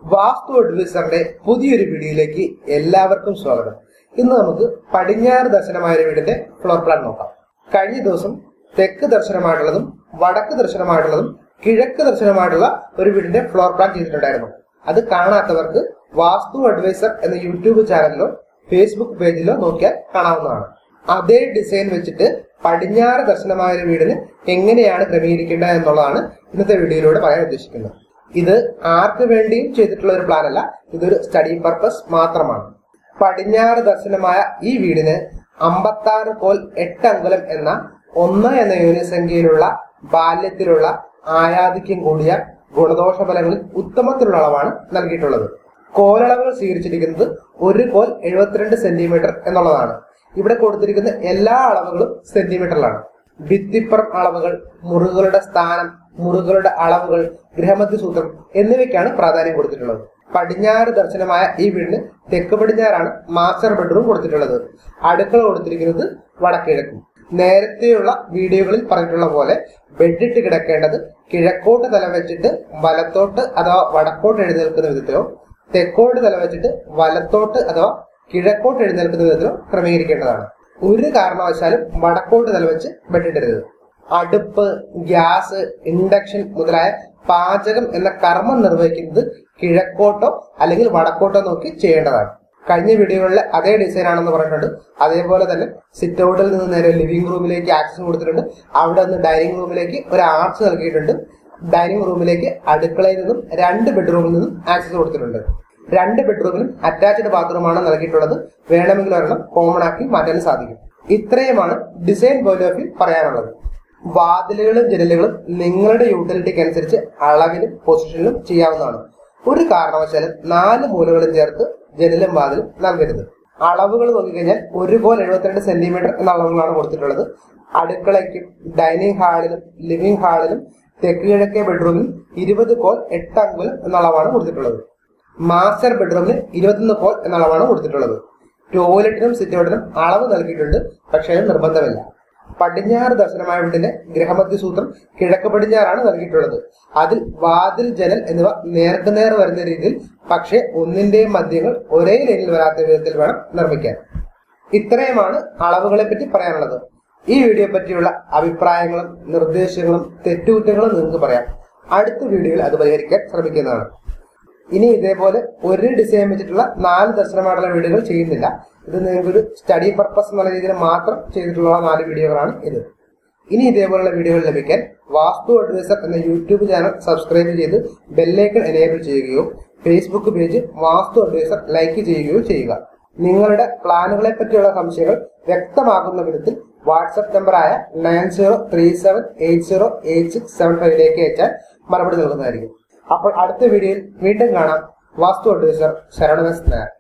വാസ്തു അഡ്വൈസറിന്റെ പുതിയൊരു വീഡിയോയിലേക്ക് എല്ലാവർക്കും സ്വാഗതം ഇന്ന് നമുക്ക് പടിഞ്ഞാറ് ദർശനമായ ഒരു വീടിന്റെ ഫ്ലോർ പ്ലാൻ നോക്കാം കഴിഞ്ഞ ദിവസം തെക്ക് ദർശനമായിട്ടുള്ളതും വടക്ക് ദർശനമായിട്ടുള്ളതും കിഴക്ക് ദർശനമായിട്ടുള്ള ഒരു വീടിന്റെ ഫ്ലോർ പ്ലാൻ ചെയ്തിട്ടുണ്ടായിരുന്നു അത് കാണാത്തവർക്ക് വാസ്തു അഡ്വൈസർ എന്ന യൂട്യൂബ് ചാനലിലോ ഫേസ്ബുക്ക് പേജിലോ നോക്കിയാൽ കാണാവുന്നതാണ് അതേ ഡിസൈൻ വെച്ചിട്ട് പടിഞ്ഞാറ് ദർശനമായ ഒരു വീടിന് എങ്ങനെയാണ് ക്രമീകരിക്കേണ്ടത് എന്നുള്ളതാണ് ഇന്നത്തെ വീഡിയോയിലൂടെ പറയാൻ ഉദ്ദേശിക്കുന്നത് ഇത് ആർക്ക് വേണ്ടിയും ചെയ്തിട്ടുള്ള ഒരു പ്ലാൻ അല്ല ഇതൊരു സ്റ്റഡി പർപ്പസ് മാത്രമാണ് പടിഞ്ഞാറ് ദർശനമായ ഈ വീടിന് അമ്പത്താറ് കോൽ എട്ട് അങ്കുലം എന്ന ഒന്ന് എന്ന യൂണിറ്റ് സംഖ്യയിലുള്ള ബാല്യത്തിലുള്ള ആയാധിക്യം കൂടിയ ഗുണദോഷ ഫലങ്ങളിൽ ഉത്തമത്തിലുള്ള അളവാണ് നൽകിയിട്ടുള്ളത് കോലളവുകൾ സ്വീകരിച്ചിരിക്കുന്നത് ഒരു കോൽ എഴുപത്തിരണ്ട് സെന്റിമീറ്റർ എന്നുള്ളതാണ് ഇവിടെ കൊടുത്തിരിക്കുന്ന എല്ലാ അളവുകളും സെന്റിമീറ്ററിലാണ് ഭിത്തിപ്പുറം അളവുകൾ മുറികളുടെ സ്ഥാനം മുറികളുടെ അളവുകൾ ഗൃഹമധ്യ സൂത്രം എന്നിവയ്ക്കാണ് പ്രാധാന്യം കൊടുത്തിട്ടുള്ളത് പടിഞ്ഞാറ് ദർശനമായ ഈ വീടിന് തെക്ക് പടിഞ്ഞാറാണ് മാസ്റ്റർ ബെഡ്റൂം കൊടുത്തിട്ടുള്ളത് അടുക്കള കൊടുത്തിരിക്കുന്നത് വടക്കിഴക്കും നേരത്തെയുള്ള വീഡിയോകളിൽ പറഞ്ഞിട്ടുള്ള പോലെ ബെഡിട്ട് കിടക്കേണ്ടത് കിഴക്കോട്ട് തല വെച്ചിട്ട് വലത്തോട്ട് അഥവാ വടക്കോട്ട് എഴുന്നേൽക്കുന്ന വിധത്തിലോ തെക്കോട്ട് തല വെച്ചിട്ട് വലത്തോട്ട് അഥവാ കിഴക്കോട്ട് എഴുന്നേൽക്കുന്ന വിധത്തിലോ ക്രമീകരിക്കേണ്ടതാണ് ഒരു കാരണവശാലും വടക്കോട്ട് തല വെച്ച് ബെഡിടരുത് അടുപ്പ് ഗ്യാസ് ഇൻഡക്ഷൻ മുതലായ പാചകം എന്ന കർമ്മം നിർവഹിക്കുന്നത് കിഴക്കോട്ടോ അല്ലെങ്കിൽ വടക്കോട്ടോ നോക്കി ചെയ്യേണ്ടതാണ് കഴിഞ്ഞ വീഡിയോകളിലെ അതേ ഡിസൈൻ ആണെന്ന് പറഞ്ഞിട്ടുണ്ട് അതേപോലെ തന്നെ സിറ്റ് ഔട്ടിൽ നിന്ന് നേരെ ലിവിംഗ് റൂമിലേക്ക് ആക്സസ് കൊടുത്തിട്ടുണ്ട് അവിടെ നിന്ന് ഡൈനിങ് റൂമിലേക്ക് ഒരു ആർച്ച് നൽകിയിട്ടുണ്ട് ഡൈനിങ് റൂമിലേക്ക് അടുക്കളയിൽ നിന്നും രണ്ട് ബെഡ്റൂമിൽ നിന്നും ആക്സസ് കൊടുത്തിട്ടുണ്ട് രണ്ട് ബെഡ്റൂമിലും അറ്റാച്ച്ഡ് ബാത്റൂമാണ് നൽകിയിട്ടുള്ളത് വേണമെങ്കിൽ ഒരെണ്ണം കോമൺ ആക്കി മാറ്റാൻ സാധിക്കും ഇത്രയുമാണ് ഡിസൈൻ പോയിന്റ് ഓഫ് വ്യൂ പറയാനുള്ളത് വാതിലുകളും ജനലുകളും നിങ്ങളുടെ യൂട്ടിലിറ്റിക്ക് അനുസരിച്ച് അളവിലും പൊസിഷനിലും ചെയ്യാവുന്നതാണ് ഒരു കാരണവശാലും നാല് മൂലകളും ചേർത്ത് ജനലും വാതിലും നൽകരുത് അളവുകൾ നോക്കിക്കഴിഞ്ഞാൽ ഒരു കോൽ എഴുപത്തിരണ്ട് സെന്റിമീറ്റർ എന്ന അളവുകളാണ് കൊടുത്തിട്ടുള്ളത് അടുക്കളയ്ക്കും ഡൈനിങ് ഹാളിലും ലിവിംഗ് ഹാളിലും തെക്ക് കിഴക്കേ ബെഡ്റൂമിൽ ഇരുപത് കോൽ എട്ട് അങ്കുലം എന്ന അളവാണ് കൊടുത്തിട്ടുള്ളത് മാസ്റ്റർ ബെഡ്റൂമിന് ഇരുപത്തൊന്ന് കോൽ എന്ന അളവാണ് കൊടുത്തിട്ടുള്ളത് ടോയ്ലറ്റിനും സിറ്റൗട്ടിനും അളവ് നൽകിയിട്ടുണ്ട് പക്ഷേ അത് നിർബന്ധമില്ല പടിഞ്ഞാറ് ദർശനമായ വീട്ടിന്റെ ഗ്രഹമധ്യ സൂത്രം കിഴക്ക് പടിഞ്ഞാറാണ് നൽകിയിട്ടുള്ളത് അതിൽ വാതിൽ ജനൽ എന്നിവ നേർക്കുനേർ വരുന്ന രീതിയിൽ പക്ഷേ ഒന്നിന്റെയും മദ്യങ്ങൾ ഒരേ ലൈനിൽ വരാത്ത വിധത്തിൽ വേണം നിർമ്മിക്കാൻ ഇത്രയുമാണ് അളവുകളെ പറ്റി പറയാനുള്ളത് ഈ വീഡിയോ പറ്റിയുള്ള അഭിപ്രായങ്ങളും നിർദ്ദേശങ്ങളും തെറ്റുകുറ്റങ്ങളും നിങ്ങൾക്ക് പറയാം അടുത്ത വീഡിയോയിൽ അത് പരിഹരിക്കാൻ ശ്രമിക്കുന്നതാണ് ഇനി ഇതേപോലെ ഒരു ഡിസൈൻ വെച്ചിട്ടുള്ള നാല് ദർശനമായിട്ടുള്ള വീഡിയോകൾ ചെയ്യുന്നില്ല ഇത് നിങ്ങൾക്കൊരു സ്റ്റഡി പർപ്പസ് എന്നുള്ള രീതിയിൽ മാത്രം ചെയ്തിട്ടുള്ള നാല് വീഡിയോകളാണ് ഇത് ഇനി ഇതേപോലുള്ള വീഡിയോകൾ ലഭിക്കാൻ വാസ്തു അഡ്വൈസർ എന്ന യൂട്യൂബ് ചാനൽ സബ്സ്ക്രൈബ് ചെയ്ത് ബെല്ലൈക്കൺ എനേബിൾ ചെയ്യുകയോ Facebook page Vastu advisor like ചെയ്യുകയോ ചെയ്യുക നിങ്ങളുടെ പ്ലാനുകളെ പറ്റിയുള്ള സംശയങ്ങൾ വ്യക്തമാകുന്ന വിധത്തിൽ വാട്സപ്പ് നമ്പറായ nine zero three seven eight zero eight six seven ഫൈവിലേക്ക് അയച്ചാൽ മറുപടി നൽകുന്നതായിരിക്കും അപ്പോൾ അടുത്ത വീഡിയോയിൽ വീണ്ടും കാണാം വാസ്തു അഡ്വൈസർ ശരണദാസ് നായർ